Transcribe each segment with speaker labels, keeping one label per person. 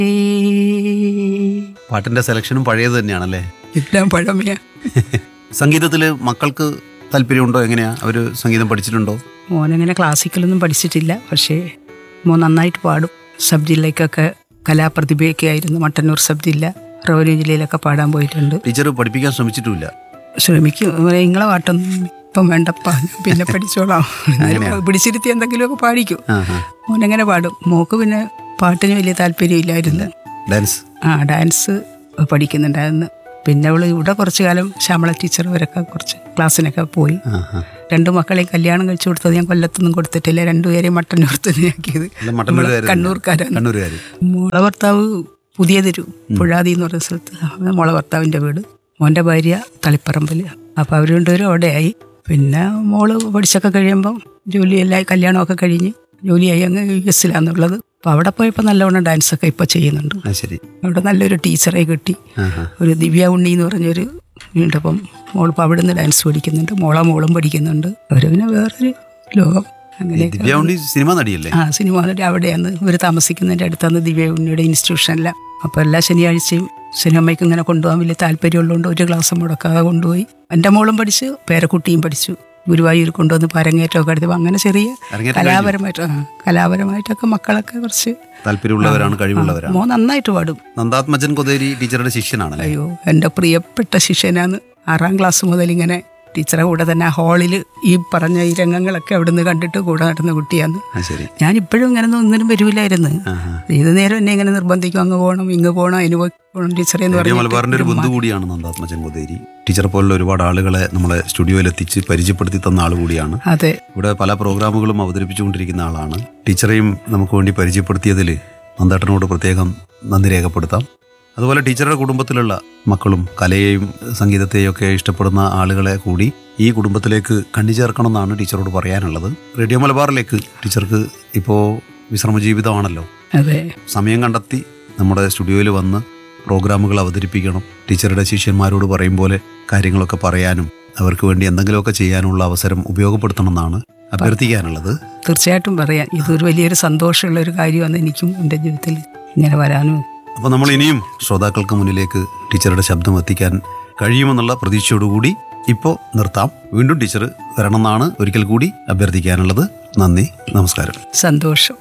Speaker 1: പാട്ടിന്റെ സെലക്ഷനും പഴയത് തന്നെയാണല്ലേ
Speaker 2: എല്ലാം പഴമയാ
Speaker 1: സംഗീതത്തിൽ മക്കൾക്ക് താല്പര്യമുണ്ടോ എങ്ങനെയാ അവര് സംഗീതം പഠിച്ചിട്ടുണ്ടോ
Speaker 2: മോനങ്ങനെ ക്ലാസിക്കലൊന്നും പഠിച്ചിട്ടില്ല പക്ഷേ മോൻ നന്നായിട്ട് പാടും സബ് ജില്ലയ്ക്കൊക്കെ കലാപ്രതിഭയൊക്കെ ആയിരുന്നു മട്ടന്നൂർ സബ് ജില്ല റവന്യൂ ജില്ലയിലൊക്കെ പാടാൻ പോയിട്ടുണ്ട്
Speaker 1: ടീച്ചർ പഠിപ്പിക്കാൻ ശ്രമിച്ചിട്ടുമില്ല
Speaker 2: ശ്രമിക്കും നിങ്ങളെ പാട്ടൊന്നും ഇപ്പം വേണ്ടപ്പാ ഞാൻ പിന്നെ പഠിച്ചോളാം
Speaker 1: അങ്ങനെയാ?
Speaker 2: പിടിച്ചിരുത്തി എന്തെങ്കിലുമൊക്കെ പാടിക്കും
Speaker 1: ആ ആ
Speaker 2: മോനെങ്ങനെ പാടും മോക്ക് പിന്നെ പാട്ടിന് വലിയ താല്പര്യമില്ലായിരുന്നു
Speaker 1: ഡാൻസ്
Speaker 2: ആ ഡാൻസ് പഠിക്കുന്നുണ്ടായിരുന്നു പിന്നെ അവള് ഇവിടെ കുറച്ചു കാലം ശ്യാമള ടീച്ചർ വരൊക്കെ കുറച്ച് ക്ലാസ്സിനൊക്കെ പോയി
Speaker 1: ആ ആ
Speaker 2: രണ്ടു മക്കളെയും കല്യാണം കഴിച്ചു കൊടുത്തത് ഞാൻ കൊല്ലത്തൊന്നും കൊടുത്തിട്ടില്ല രണ്ടുപേരെയും മട്ടന്നൂർ തന്നെയാക്കിയത്
Speaker 1: എല്ലാം മട്ടന്നൂരുകാര് തന്നെ.
Speaker 2: കണ്ണൂർക്കാരാണ്
Speaker 1: കണ്ണൂരുകാര്
Speaker 2: മോളെ ഭർത്താവ് പുതിയ തെരു പുഴാതി എന്ന് പറയുന്ന സ്ഥലത്ത് അവിടെ മോളെ ഭർത്താവിൻ്റെ വീട് മോൻ്റെ ഭാര്യ തളിപ്പറമ്പിൽ അപ്പോൾ അവർ രണ്ടുപേരും അവിടെയായി പിന്നെ മോള് പഠിച്ചൊക്കെ കഴിയുമ്പം ജോലിയെല്ലാം കല്യാണമൊക്കെ കഴിഞ്ഞ് ജോലിയായി അങ്ങ് യു എസിലാന്നുള്ളത് അപ്പോൾ അവിടെ പോയപ്പോൾ നല്ലവണ്ണം ഡാൻസൊക്കെ ഇപ്പോൾ ചെയ്യുന്നുണ്ട്
Speaker 1: ആ ശരി
Speaker 2: അവിടെ നല്ലൊരു ടീച്ചറെ കിട്ടി
Speaker 1: ആ ആ
Speaker 2: ഒരു ദിവ്യ ഉണ്ണി എന്ന് പറഞ്ഞൊരു ഉണ്ട് അപ്പം മോളിപ്പോൾ അവിടെ നിന്ന് ഡാൻസ് പഠിക്കുന്നുണ്ട് മോളെ മോളും പഠിക്കുന്നുണ്ട് അവർ പിന്നെ വേറൊരു ലോകം അങ്ങനെയൊക്കെ
Speaker 1: ദിവ്യ ഉണ്ണി സിനിമ നടിയല്ലേ
Speaker 2: ആ സിനിമ നടി അവിടെയാണ് ഇവർ താമസിക്കുന്നതിൻ്റെ അടുത്താണ് ദിവ്യ ഉണ്ണിയുടെ ഇൻസ്റ്റിറ്റ്യൂഷനിലാണ് അപ്പോൾ എല്ലാ ശനിയാഴ്ചയും സിനിമയ്ക്ക് ഇങ്ങനെ കൊണ്ടുപോകാൻ വലിയ താല്പര്യമുള്ളതുകൊണ്ട് ഒരു ക്ലാസ് മുടക്കാതെ കൊണ്ടുപോയി എൻ്റെ മോളും പഠിച്ചു പേരക്കുട്ടിയും പഠിച്ചു ഗുരുവായൂർ കൊണ്ടുവന്ന് പരങ്ങേറ്റമൊക്കെ എടുത്തപ്പോൾ അങ്ങനെ ചെറിയ
Speaker 1: അരങ്ങേറ്റം
Speaker 2: കലാപരമായിട്ട് ആ കലാപരമായിട്ടൊക്കെ മക്കളൊക്കെ കുറച്ച്
Speaker 1: താല്പര്യമുള്ളവരാണ് കഴിവുള്ളവരാണ്
Speaker 2: മോൻ നന്നായിട്ട് പാടും
Speaker 1: നന്ദാത്മജൻ കൊതേരി ടീച്ചറുടെ ശിഷ്യനാണല്ലേ
Speaker 2: അയ്യോ എൻ്റെ പ്രിയപ്പെട്ട ശിഷ്യനാണ് ആറാം ക്ലാസ് മുതൽ ഇങ്ങനെ ടീച്ചറെ കൂടെ തന്നെ ആ ഹാളിൽ ഈ പറഞ്ഞ ഈ രംഗങ്ങളൊക്കെ അവിടുന്ന് കണ്ടിട്ട് കൂടെ നടന്ന കുട്ടിയാണ്
Speaker 1: ആ ശരി
Speaker 2: ഞാൻ ഇപ്പോഴും ഇങ്ങനെ ഒന്നിനും വരില്ലായിരുന്നു
Speaker 1: ആ ആ
Speaker 2: ഏത് നേരം എന്നെ ഇങ്ങനെ നിർബന്ധിക്കും അങ്ങ് പോകണം ഇങ്ങ് പോകണം അതിന് പോകണം ടീച്ചറെ എന്ന്
Speaker 1: റേഡിയോ മലബാറിന്റെ ഒരു
Speaker 2: പറഞ്ഞിട്ട്
Speaker 1: ബന്ധു കൂടിയാണ് നന്ദാത്മജൻ കൊതേരി ടീച്ചറെ പോലുള്ള ഒരുപാട് ആളുകളെ നമ്മളെ സ്റ്റുഡിയോയിൽ എത്തിച്ച് പരിചയപ്പെടുത്തി തന്ന ആൾ കൂടിയാണ്
Speaker 2: അതെ
Speaker 1: ഇവിടെ പല പ്രോഗ്രാമുകളും അവതരിപ്പിച്ചുകൊണ്ടിരിക്കുന്ന ആളാണ് ടീച്ചറെയും നമുക്ക് വേണ്ടി പരിചയപ്പെടുത്തിയതിൽ നന്ദേട്ടനോട് പ്രത്യേകം നന്ദി രേഖപ്പെടുത്താം അതുപോലെ ടീച്ചറുടെ കുടുംബത്തിലുള്ള മക്കളും കലയെയും സംഗീതത്തെയും ഒക്കെ ഇഷ്ടപ്പെടുന്ന ആളുകളെ കൂടി ഈ കുടുംബത്തിലേക്ക് കണ്ണി ചേർക്കണം എന്നാണ് ടീച്ചറോട് പറയാനുള്ളത് റേഡിയോ മലബാറിലേക്ക് ടീച്ചർക്ക് ഇപ്പോൾ വിശ്രമ ജീവിതമാണല്ലോ
Speaker 2: അതെ
Speaker 1: സമയം കണ്ടെത്തി നമ്മുടെ സ്റ്റുഡിയോയിൽ വന്ന് പ്രോഗ്രാമുകൾ അവതരിപ്പിക്കണം ടീച്ചറുടെ ശിഷ്യന്മാരോട് പറയും പോലെ കാര്യങ്ങളൊക്കെ പറയാനും അവർക്ക് വേണ്ടി എന്തെങ്കിലുമൊക്കെ ചെയ്യാനുള്ള അവസരം ഉപയോഗപ്പെടുത്തണം എന്നാണ് അഭ്യർത്ഥിക്കാനുള്ളത്
Speaker 2: തീർച്ചയായിട്ടും പറയാം ഇതൊരു വലിയൊരു സന്തോഷമുള്ള ഒരു കാര്യമാണ് എനിക്കും എൻ്റെ ജീവിതത്തിൽ ഇങ്ങനെ വരാനും
Speaker 1: അപ്പോൾ നമ്മൾ ഇനിയും ശ്രോതാക്കൾക്ക് മുന്നിലേക്ക് ടീച്ചറുടെ ശബ്ദം എത്തിക്കാൻ കഴിയുമെന്നുള്ള പ്രതീക്ഷയോടുകൂടി ഇപ്പോൾ നിർത്താം വീണ്ടും ടീച്ചർ വരണമെന്നാണ് ഒരിക്കൽ കൂടി അഭ്യർത്ഥിക്കാനുള്ളത് നന്ദി നമസ്കാരം
Speaker 2: സന്തോഷം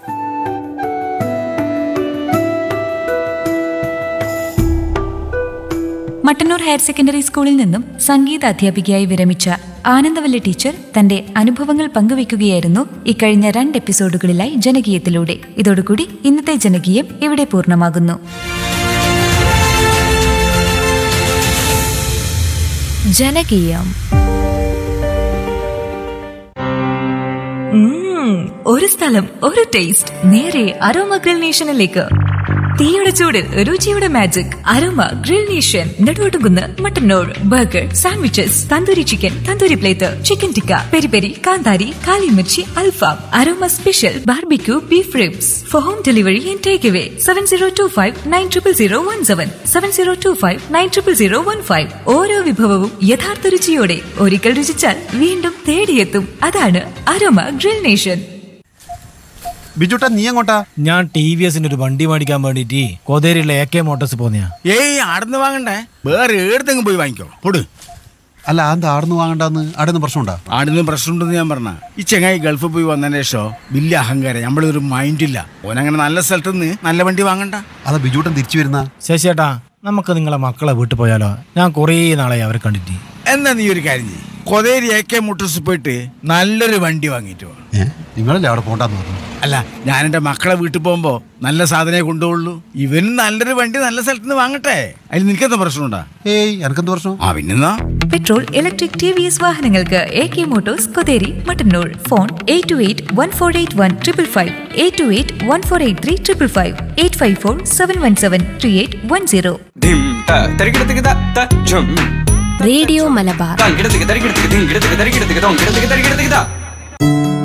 Speaker 3: മട്ടന്നൂർ ഹയർ സെക്കൻഡറി സ്കൂളിൽ നിന്നും സംഗീത അധ്യാപികയായി വിരമിച്ച ആനന്ദവല്ലി ടീച്ചർ തന്റെ അനുഭവങ്ങൾ പങ്കുവയ്ക്കുകയായിരുന്നു ഇക്കഴിഞ്ഞ രണ്ട് എപ്പിസോഡുകളിലായി ജനകീയത്തിലൂടെ ഇതോടുകൂടി ഇന്നത്തെ ജനകീയം ഇവിടെ പൂർണ്ണമാകുന്നു ജനകീയം ഉം, ഒരു സ്ഥലം ഒരു ടേസ്റ്റ് നേരെ അരോമ ഗ്രിൽ നേഷനിലേക്ക് തീയുടെ ചൂടിൽ രുചിയുടെ magic aroma grill nation Neduvattukunnu Mattannur burger sandwiches tandoori chicken tandoori plate chicken tikka peri peri കാന്താരി കാലിമിർച്ചി അൽഫാം aroma special barbecue beef ribs for home delivery and take away seven zero two five nine triple zero one seven seven zero two five nine triple zero one five ഓരോ വിഭവവും യഥാർത്ഥ രുചിയോടെ ഒരിക്കൽ രുചിച്ചാൽ വീണ്ടും തേടിയെത്തും അതാണ് aroma grill nation
Speaker 1: ബിജുട്ടാ നീ എങ്ങോട്ടാ
Speaker 4: ഞാൻ T V എസിന്റെ ഒരു വണ്ടി മേടിക്കാൻ വേണ്ടിട്ട് കോതേരിയിലെ എ കെ മോട്ടോഴ്സ് പോന്നെയാ
Speaker 5: ഏയ് ആടുന്ന് വാങ്ങണ്ടേ വേറെ ഏടത്തെങ്കിലും പോയി വാങ്ങിക്കോ പൊട്
Speaker 1: അല്ല അത് ആടുന്ന് വാങ്ങണ്ടെന്ന് ആടുന്ന് പ്രശ്നമുണ്ടാ
Speaker 5: ആടുന്ന് പ്രശ്നമുണ്ടെന്ന് ഞാൻ പറഞ്ഞ ഈ ചെങ്ങായി ഗൾഫിൽ പോയി വന്നതിന് ശേഷം വലിയ അഹങ്കാരം നമ്മളൊരു മൈൻഡില്ല ഓനങ്ങനെ നല്ല സ്ഥലത്ത് നിന്ന് നല്ല വണ്ടി വാങ്ങണ്ട
Speaker 1: അതാ ബിജുട്ടൻ തിരിച്ചു വരുന്ന
Speaker 4: ശശിയേട്ടാ നമുക്ക് നിങ്ങളെ മക്കളെ വീട്ടിൽ പോയാലോ ഞാൻ കുറേ നാളായി അവരെ കണ്ടിട്ട്
Speaker 5: എന്നാ നീ ഒരു കാര്യം ചെയ്യ് കൊതേരി എ കെ മോട്ടോഴ്സ് പോയിട്ട് നല്ലൊരു വണ്ടി വാങ്ങിയിട്ട് വാ
Speaker 1: ഏ നിങ്ങളല്ലേ അവിടെ പോണ്ടെന്ന് പറഞ്ഞു
Speaker 5: അല്ല ഞാൻ എൻ്റെ മക്കളെ വീട്ടിൽ പോകുമ്പോൾ നല്ല സാധനമേ കൊണ്ടുപോകുള്ളൂ ഇവനും നല്ലൊരു വണ്ടി നല്ല സ്ഥലത്ത് നിന്ന് വാങ്ങട്ടെ അതിൽ നിനക്കെന്താ പ്രശ്നമുണ്ടാ
Speaker 1: ഏയ് എനക്കെന്ത് പ്രശ്നം
Speaker 5: ആ പിന്നെന്നാ
Speaker 3: petrol electric T V S വാഹനങ്ങൾക്ക് A K motors Kotheri Mattannur phone eight two eight one four eight one triple five eight two eight one four eight three triple five eight five four seven one seven three eight one zero
Speaker 6: ധിം ത തരികിടത്തിക്ക് ത ത ഝും
Speaker 7: radio Malabar
Speaker 6: തങ്കിടത്തിക്ക് തരികിടത്തിക്ക് ധിങ്കിടത്തിക്ക് തരികിടത്തിക്ക് തോങ്കിടത്തിക്ക് തരികിടത്തിക്ക് ത